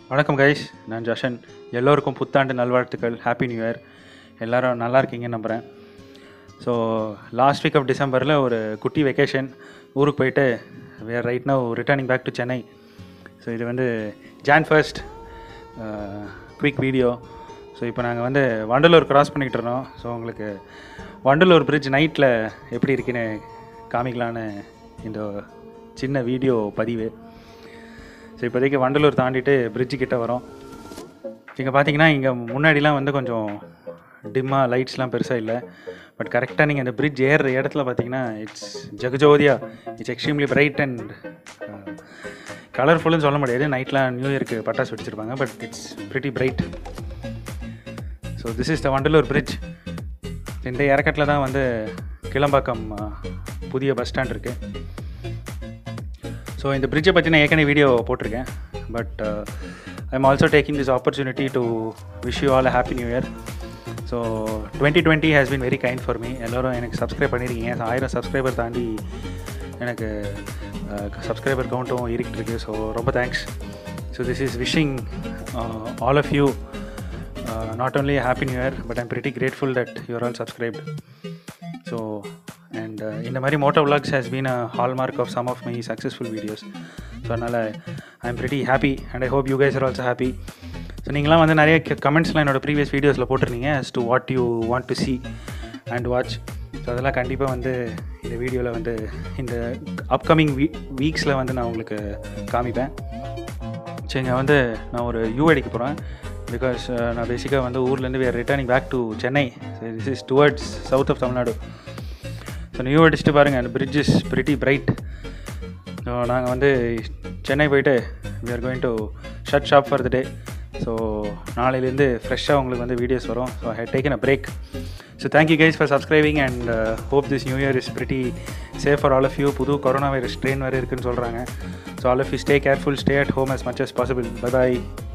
வணக்கம் கைஸ் நான் ஜஷன் எல்லோருக்கும் புத்தாண்டு நல்வாழ்த்துக்கள் ஹாப்பி நியூ இயர் எல்லாரும் நல்லா இருக்கீங்கன்னு நம்புகிறேன் ஸோ லாஸ்ட் வீக் ஆஃப் டிசம்பரில் ஒரு குட்டி வெக்கேஷன் ஊருக்கு போயிட்டு we are right now returning back to Chennai so இது வந்து Jan first quick video so இப்போ நாங்கள் வந்து வண்டலூர் கிராஸ் பண்ணிக்கிட்டு இருந்தோம் ஸோ உங்களுக்கு வண்டலூர் பிரிட்ஜ் நைட்டில் எப்படி இருக்குன்னு காமிக்கலான்னு இந்த சின்ன வீடியோ பதிவு ஸோ இப்போதைக்கு வண்டலூர் தாண்டிட்டு பிரிட்ஜு கிட்ட வரோம் இங்கே பார்த்தீங்கன்னா இங்கே முன்னாடிலாம் வந்து கொஞ்சம் டிம்மாக லைட்ஸ்லாம் பெருசாக இல்லை பட் கரெக்டாக நீங்கள் அந்த பிரிட்ஜ் ஏறுற இடத்துல பார்த்தீங்கன்னா இட்ஸ் ஜெகஜோதியா இட்ஸ் எக்ஸ்ட்ரீம்லி பிரைட் அண்ட் கலர்ஃபுல்னு சொல்ல முடியாது நைட்லாம் நியூ இயருக்கு பட்டாசு வெடிச்சிருப்பாங்க but it's pretty bright so this is the Vandalur bridge இந்த இறக்கட்டில் தான் வந்து கிளம்பாக்கம் அஹ், புதிய பஸ் ஸ்டாண்ட் இருக்குது ஸோ இந்த பிரிட்ஜை பற்றி நான் ஏற்கனவே வீடியோ போட்டிருக்கேன் but I am also taking this opportunity to wish you all happy new year so twenty twenty has been very kind for me எல்லோரும் எனக்கு சப்ஸ்கிரைப் பண்ணியிருக்கீங்க So, ஆயிரம் சப்ஸ்கிரைபர் தாண்டி எனக்கு சப்ஸ்கிரைபர் கவுண்ட்டும் இருக்கிட்டு இருக்கு ஸோ ரொம்ப thanks so this is wishing all of you not only a happy new year but I'm pretty grateful that you are all subscribed so and இந்த மாதிரி moto vlogs has been a hallmark of some of my successful videos so அதனால் I am pretty happy and I hope you guys are also happy so நீங்களாம் வந்து நிறைய கமெண்ட்ஸ்லாம் என்னோட previous வீடியோஸில் போட்டிருந்தீங்க as to what you want to see and watch so அதெல்லாம் கண்டிப்பாக வந்து இந்த வீடியோவில் வந்து இந்த அப்கமிங் வீ வீக்ஸில் வந்து நான் உங்களுக்கு காமிப்பேன் சரிங்க வந்து நான் ஒரு யூ அடிக்க போகிறேன் பிகாஸ் நான் பேசிக்காக வந்து ஊர்லேருந்து வேறு returning back to Chennai this is towards south of Tamil Nadu so new அடிச்சுட்டு பாருங்கள் அந்த bridge is pretty bright so நாங்கள் வந்து சென்னை போயிட்டு we are going to shut shop for the day so நாளையிலேருந்து ஃப்ரெஷ்ஷாக உங்களுக்கு வந்து வீடியோஸ் வரும் so I taken a break so thank you guys for subscribing and hope this new year is pretty safe for all of you புது corona virus train வேறு இருக்குன்னு சொல்கிறாங்க so all of you stay careful stay at home as much as possible bye bye